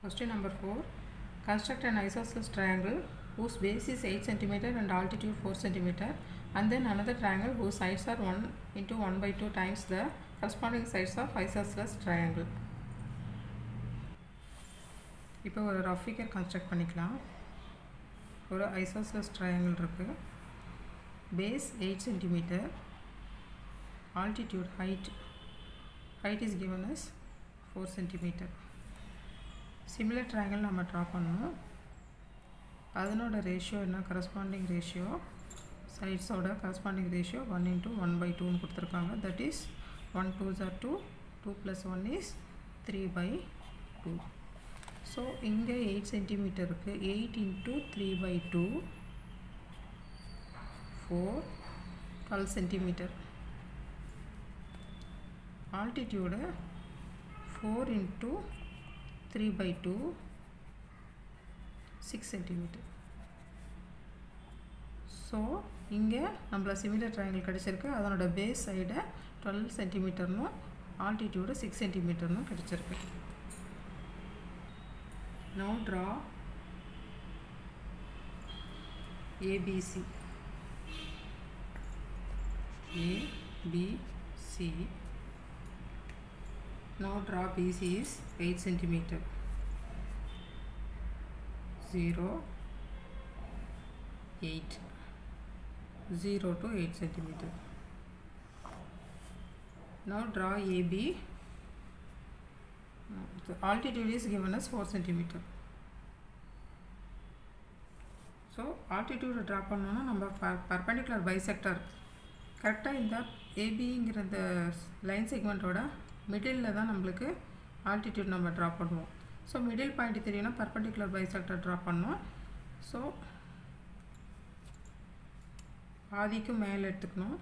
Question number 4. Construct an isosceles triangle whose base is 8 cm and altitude 4 cm and then another triangle whose sides are 1 into 1 by 2 times the corresponding sides of isosceles triangle. இப்போ ஒரு rough figure construct பண்ணிக்கலாம் ஒரு isosceles triangle இருக்குது base eight centimetre altitude height height is given as four centimetre similar triangle நம்ம draw பண்ணணும் அதனோட ratio என்ன corresponding ratio சைட்ஸோட corresponding ratio one into one by டூன்னு கொடுத்துருக்காங்க தட் இஸ் ஒன் டூ ஜார் two two plus one is three by two so இங்கே eight centimetre இருக்குது eight into three by two four twelve centimetre altitude four into three by two six centimetre so இங்கே நம்மள similar triangle கிடச்சிருக்கு அதனோட base சைடை twelve சென்டிமீட்டர்னும் altitude six சென்டிமீட்டர்னும் கிடச்சிருக்கு Now draw ABC. A, B, C. Now draw BC is 8 centimeter. 0, 8. 0 to 8 centimeter. Now draw AB. The altitude is given as 4 centimeter. So ஆல்டிடியூடை draw பண்ணோன்னா நம்ம ப பர்பண்டிகுலர் பைசெக்டர் கரெக்டாக இந்த ஏபிங்கிற இந்த லைன் செக்மெண்ட்டோட மிடில் தான் நம்மளுக்கு ஆல்டிடியூட் நம்ம ட்ரா பண்ணுவோம் ஸோ மிடில் பாயிண்ட் தெரியும்னா பர்பண்டிகுலர் பைசெக்டர் ட்ரா பண்ணோம் ஸோ பாதிக்கும் மேலே எடுத்துக்கணும்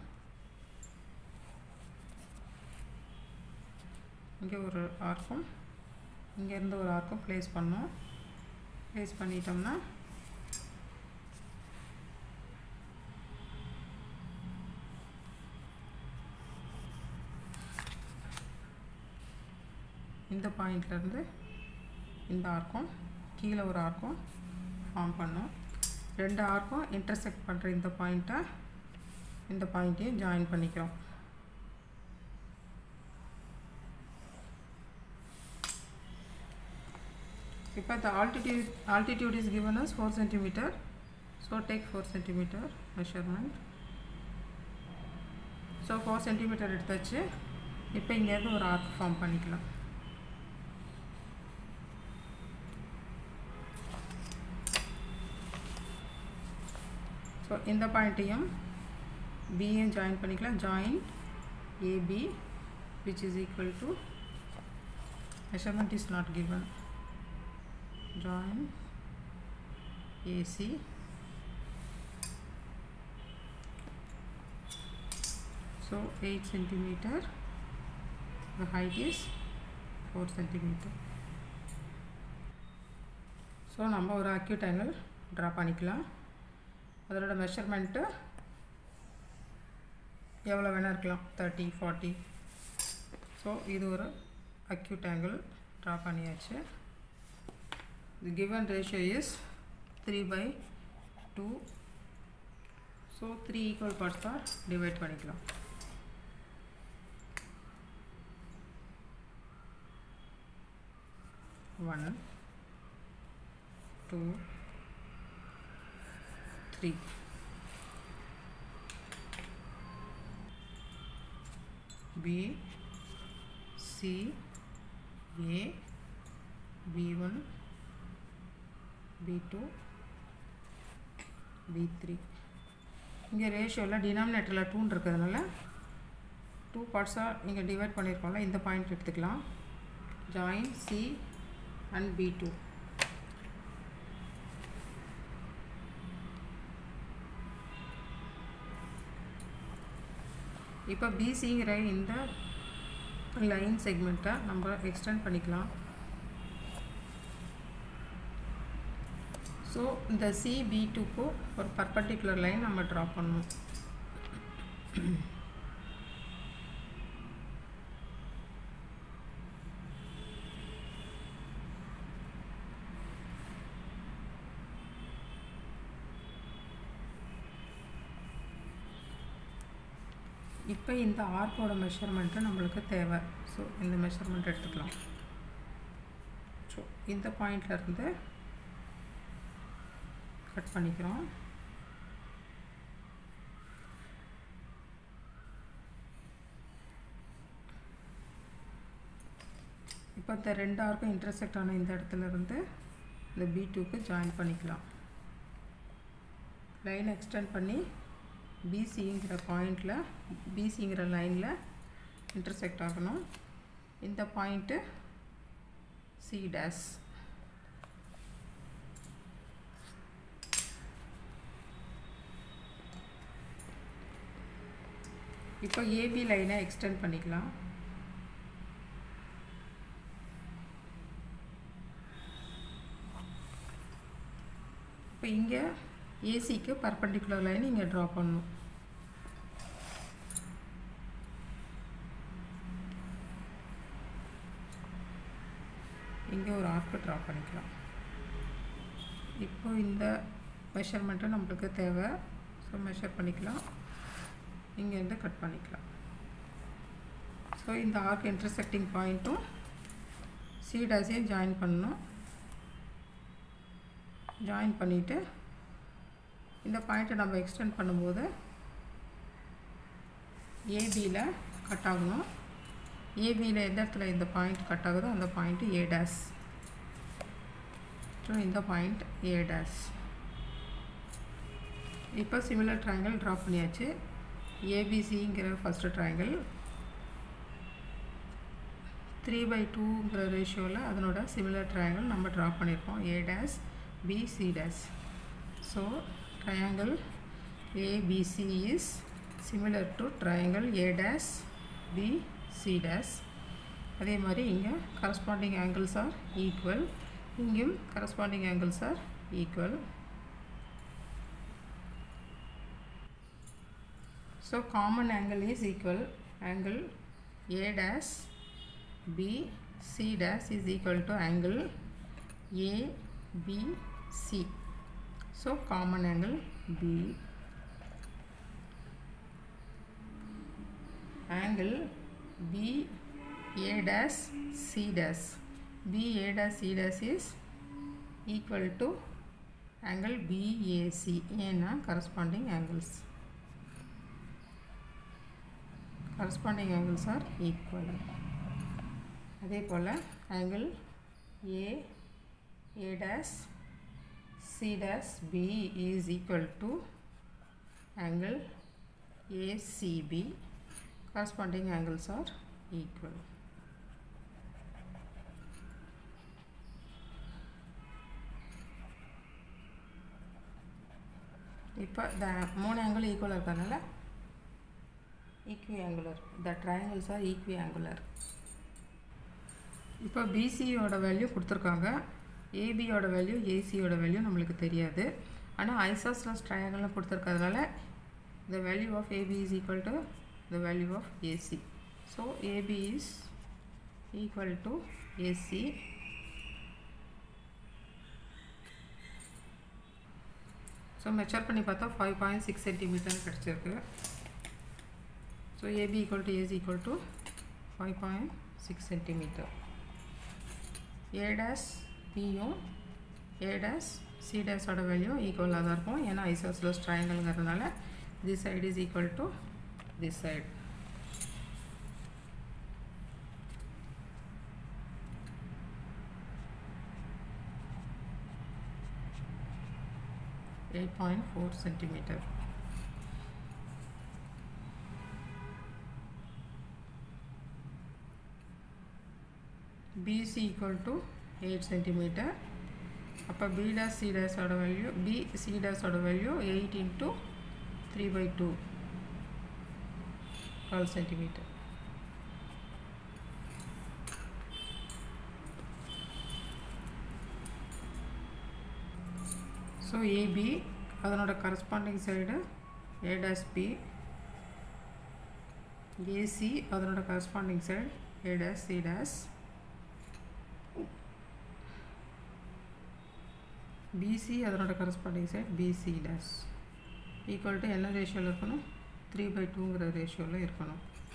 இங்கே ஒரு ஆர்க்கும் இங்கேருந்து ஒரு ஆர்க்கும் ப்ளேஸ் பண்ணோம் ப்ளேஸ் பண்ணிட்டோம்னா இந்த பாயிண்ட்லேருந்து இந்த ஆர்க்கும் கீழே ஒரு ஆர்க்கும் ஃபார்ம் பண்ணோம் ரெண்டு ஆர்க்கும் இன்டர்செக்ட் பண்ணுற இந்த பாயிண்ட்டை இந்த பாயிண்ட்டையும் ஜாயின் பண்ணிக்கிறோம் இப்போ the altitude altitude is given as 4 centimeter so take 4 centimeter measurement so four centimetre எடுத்தாச்சு இப்போ இங்கேருந்து ஒரு ஆர்க் ஃபார்ம் பண்ணிக்கலாம் ஸோ இந்த பாயிண்ட்டையும் பியும் ஜாயின் பண்ணிக்கலாம் join A B which is equal to measurement is not given join AC so 8 centimeter the height is 4 centimeter so நம்ம ஒரு அக்யூட் ஆங்கிள் ட்ரா பண்ணிக்கலாம் அதோட மெஷர்மெண்ட்டு எவ்வளோ வேணால் இருக்கலாம் தேர்ட்டி ஃபார்ட்டி ஸோ இது ஒரு அக்யூட் ஆங்கிள் ட்ரா பண்ணியாச்சு the given ratio is 3 by 2 so 3 equal parts are divide பண்ணிக்கலாம் one two three B C A B one B two B three இங்கே ரேஷியோவில் டினாமினேட்டரில் டூன்னு இருக்கிறதுனால டூ பார்ட்ஸாக இங்கே டிவைட் பண்ணியிருக்கோம்ல இந்த பாயிண்ட் எடுத்துக்கலாம் join C and B two இப்போ பிசிங்கிற இந்த லைன் செக்மெண்ட்டை நம்ம எக்ஸ்டெண்ட் பண்ணிக்கலாம் ஸோ இந்த சிபி டூக்கு ஒரு பர்பண்டிகுலர் லைன் நம்ம ட்ரா பண்ணணும் இப்போ இந்த ஆர்க்கோட மெஷர்மெண்ட்டு நம்மளுக்கு தேவை ஸோ இந்த மெஷர்மெண்ட் எடுத்துக்கலாம் ஸோ இந்த பாயிண்ட்லேருந்து கட் பண்ணிக்கிறோம் இப்போ இந்த ரெண்டு ஆர்க்கும் இன்டர்செக்ட் ஆன இந்த இடத்துல இருந்து இந்த பி டூக்கு ஜாயின் பண்ணிக்கலாம் லைன் எக்ஸ்டெண்ட் பண்ணி பிசிங்கிற பாயிண்டில் பிசிங்கிற லைனில் இன்டர்செக்ட் ஆகணும் இந்த பாயிண்ட்டு சி டேஸ் இப்போ ஏபி லைனை எக்ஸ்டெண்ட் பண்ணிக்கலாம் இப்போ இங்கே ஏசிக்கு பர்பண்டிகுலர் லைன் இங்கே ட்ரா பண்ணணும் இங்கே ஒரு ஆர்க்கு ட்ரா பண்ணிக்கலாம் இப்போ இந்த மெஷர்மெண்ட்டு நம்மளுக்கு தேவை ஸோ மெஷர் பண்ணிக்கலாம் இங்கேருந்து கட் பண்ணிக்கலாம் ஸோ இந்த ஆர்க் இன்டர்செக்டிங் பாயிண்ட்டும் சீடாஸையும் ஜாயின் பண்ணணும் ஜாயின் பண்ணிவிட்டு இந்த பாயிண்ட்டை நம்ம எக்ஸ்டெண்ட் பண்ணும்போது ஏபியில் கட் ஆகணும் ஏபியில் எந்த இடத்துல இந்த பாயிண்ட் கட் ஆகுதோ அந்த பாயிண்ட்டு ஏ டேஸ் ஸோ இந்த பாயிண்ட் ஏ டேஸ் இப்போ சிமிலர் ட்ரையாங்கிள் ட்ரா பண்ணியாச்சு ஏபிசிங்கிற ஃபஸ்ட்டு ட்ரையாங்கிள் த்ரீ பை டூங்கிற ரேஷியோவில் அதனோட சிமிலர் ட்ரையாங்கிள் நம்ம ட்ரா பண்ணியிருக்கோம் A dash BC dash so triangle ABC is similar to triangle A dash B C dash அதே மாதிரி இங்கே corresponding angles are equal இங்கேயும் corresponding angles are equal so common angle is equal angle A dash B C dash is equal to angle A B C so common angle B angle B A dash C dash B A dash C dash is equal to angle BAC ஏன்னா corresponding angles corresponding angles are equal அதே போல் angle A A dash C dash B is equal to angle ACB corresponding angles are equal இப்போ இந்த மூணு angle ஈக்குவலாக இருக்கறனால equiangular the triangles are equiangular இப்போ பிசியோட value கொடுத்துருக்காங்க ஏபியோட value ஏசியோட value நம்மளுக்கு தெரியாது ஆனால் ஐசாஸ்லஸ் ட்ரையாங்கிள்னு கொடுத்துருக்கறதுனால the value of AB is equal to the value of AC. So AB is equal to AC. So measure பண்ணி பார்த்தா ஃபைவ் பாயிண்ட் சிக்ஸ் சென்டிமீட்டர் கிடச்சிருக்கு so AB equal to AC equal to five point six centimetre A dash பியும் A dash C டேஸோட value ஈக்குவலாக தான் இருக்கும் ஏன்னா isosceles ட்ரையாங்கிள்ங்கிறதுனால this side is equal to this side eight point four centimeter BC equal to 8 centimeter அப்போ B dash C டேஸோட value B C டேஸோட value eight into three by two twelve centimetre so AB அதனோட corresponding side A dash B AC அதனோட corresponding side A dash C dash BC அதனோட corresponding side BC dash equal to என்ன ரேஷியோவில் இருக்கணும் three by டூங்கிற ரேஷியோவில் இருக்கணும்